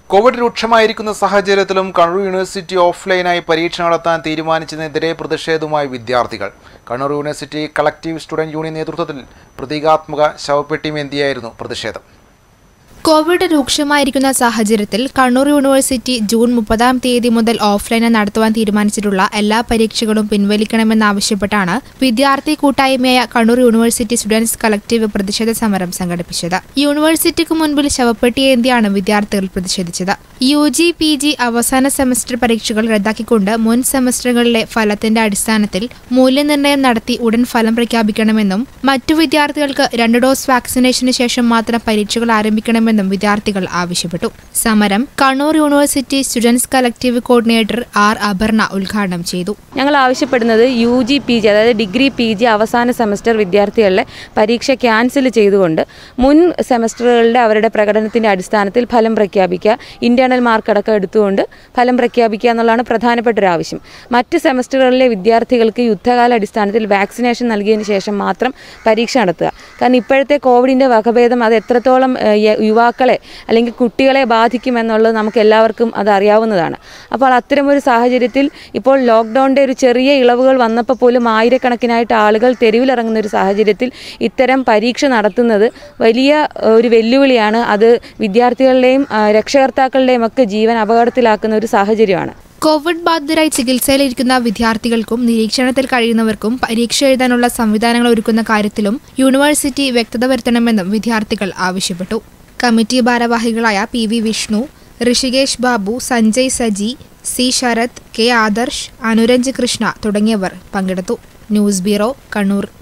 Covid രൂക്ഷമായിരിക്കുന്ന സാഹചര്യത്തിലും Kannur university ഓഫ്ലൈനായി പരീക്ഷ നടത്താൻ തീരുമാനിച്ചതിനെതിരെ പ്രതിഷേധവുമായി വിദ്യാർത്ഥികൾ Kannur university collective student union നേതൃത്വത്തിൽ പ്രതീകാത്മക ശവപ്പെട്ടിമേന്തിയായിരുന്നു പ്രതിഷേധം കോവിഡ് രൂക്ഷമായിരിക്കുന്ന സാഹചര്യത്തിൽ കണ്ണൂർ യൂണിവേഴ്സിറ്റി ജൂൺ മുപ്പതാം തീയതി മുതൽ ഓഫ്ലൈനിൽ നടത്തുവാൻ തീരുമാനിച്ചിട്ടുള്ള എല്ലാ പരീക്ഷകളും പിൻവലിക്കണമെന്നാവശ്യപ്പെട്ടാണ് വിദ്യാർത്ഥി കൂട്ടായ്മയായ കണ്ണൂർ യൂണിവേഴ്സിറ്റി സ്റ്റുഡൻസ് കളക്ടീവ് പ്രതിഷേധ സമരം സംഘടിപ്പിച്ചത് യൂണിവേഴ്സിറ്റിക്ക് മുൻപിൽ ശവപ്പെട്ടിയേന്തിയാണ് വിദ്യാർത്ഥികൾ പ്രതിഷേധിച്ചത് യു ജി പി ജി അവസാന സെമസ്റ്റർ പരീക്ഷകൾ റദ്ദാക്കിക്കൊണ്ട് മുൻ സെമസ്റ്ററുകളിലെ ഫലത്തിന്റെ അടിസ്ഥാനത്തിൽ മൂല്യനിർണ്ണയം നടത്തി ഉടൻ ഫലം പ്രഖ്യാപിക്കണമെന്നും മറ്റു വിദ്യാർത്ഥികൾക്ക് രണ്ട് ഡോസ് വാക്സിനേഷന് ശേഷം മാത്രം പരീക്ഷകൾ ആരംഭിക്കണമെന്നും വിദ്യാർത്ഥികൾ ആവശ്യപ്പെട്ടു സമരം Kannur university students collective coordinator R Aparna ഉദ്ഘാടനം ചെയ്തു ഞങ്ങൾ ആവശ്യപ്പെടുന്നത് യു ജി പി ജി അതായത് ഡിഗ്രി പി ജി അവസാന സെമസ്റ്റർ വിദ്യാർത്ഥികളുടെ പരീക്ഷ ക്യാൻസൽ ചെയ്തുകൊണ്ട് മുൻ സെമസ്റ്ററുകളുടെ അവരുടെ പ്രകടനത്തിൻ്റെ അടിസ്ഥാനത്തിൽ ഫലം പ്രഖ്യാപിക്കുക ഇൻറ്റേർണൽ മാർക്ക് അടക്കം എടുത്തുകൊണ്ട് ഫലം പ്രഖ്യാപിക്കുക എന്നുള്ളതാണ് പ്രധാനപ്പെട്ട ഒരു ആവശ്യം മറ്റ് സെമസ്റ്ററുകളിലെ വിദ്യാർത്ഥികൾക്ക് യുദ്ധകാല അടിസ്ഥാനത്തിൽ വാക്സിനേഷൻ നൽകിയതിന് ശേഷം മാത്രം പരീക്ഷ നടത്തുക കാരണം ഇപ്പോഴത്തെ കോവിഡിൻ്റെ വകഭേദം അത് എത്രത്തോളം ഏഹ്, യ- യുവാക്കളെ അല്ലെങ്കിൽ കുട്ടികളെ ബാധിക്കുമെന്നുള്ളത് നമുക്ക് എല്ലാവർക്കും അത് അറിയാവുന്നതാണ് അപ്പോൾ അത്തരമൊരു സാഹചര്യത്തിൽ ഇപ്പോൾ ലോക്ക്ഡൗണിൻ്റെ ഒരു ചെറിയ ഇളവുകൾ വന്നപ്പോൾ പോലും ആയിരക്കണക്കിനായിട്ട് ആളുകൾ തെരുവിലിറങ്ങുന്ന ഒരു സാഹചര്യത്തിൽ ഇത്തരം പരീക്ഷ നടത്തുന്നത് വലിയ ഏഹ്, ഒരു വെല്ലുവിളിയാണ് അത് വിദ്യാർത്ഥികളുടെയും ആ, രക്ഷകർത്താക്കളുടെയും ഒക്കെ ജീവൻ അപകടത്തിലാക്കുന്ന ഒരു സാഹചര്യമാണ് കോവിഡ് ബാധിതരായി ചികിത്സയിലിരിക്കുന്ന വിദ്യാർത്ഥികൾക്കും നിരീക്ഷണത്തിൽ കഴിയുന്നവർക്കും പരീക്ഷ എഴുതാനുള്ള സംവിധാനങ്ങൾ ഒരുക്കുന്ന കാര്യത്തിലും യൂണിവേഴ്സിറ്റി വ്യക്തത വരുത്തണമെന്നും വിദ്യാർത്ഥികൾ ആവശ്യപ്പെട്ടു കമ്മിറ്റി ഭാരവാഹികളായ P V Vishnu Rishikesh Babu Sanjay Saji C Sarath K Adarsh Anuranj Krishna തുടങ്ങിയവർ പങ്കെടുത്തു ന്യൂസ് ബ്യൂറോ കണ്ണൂർ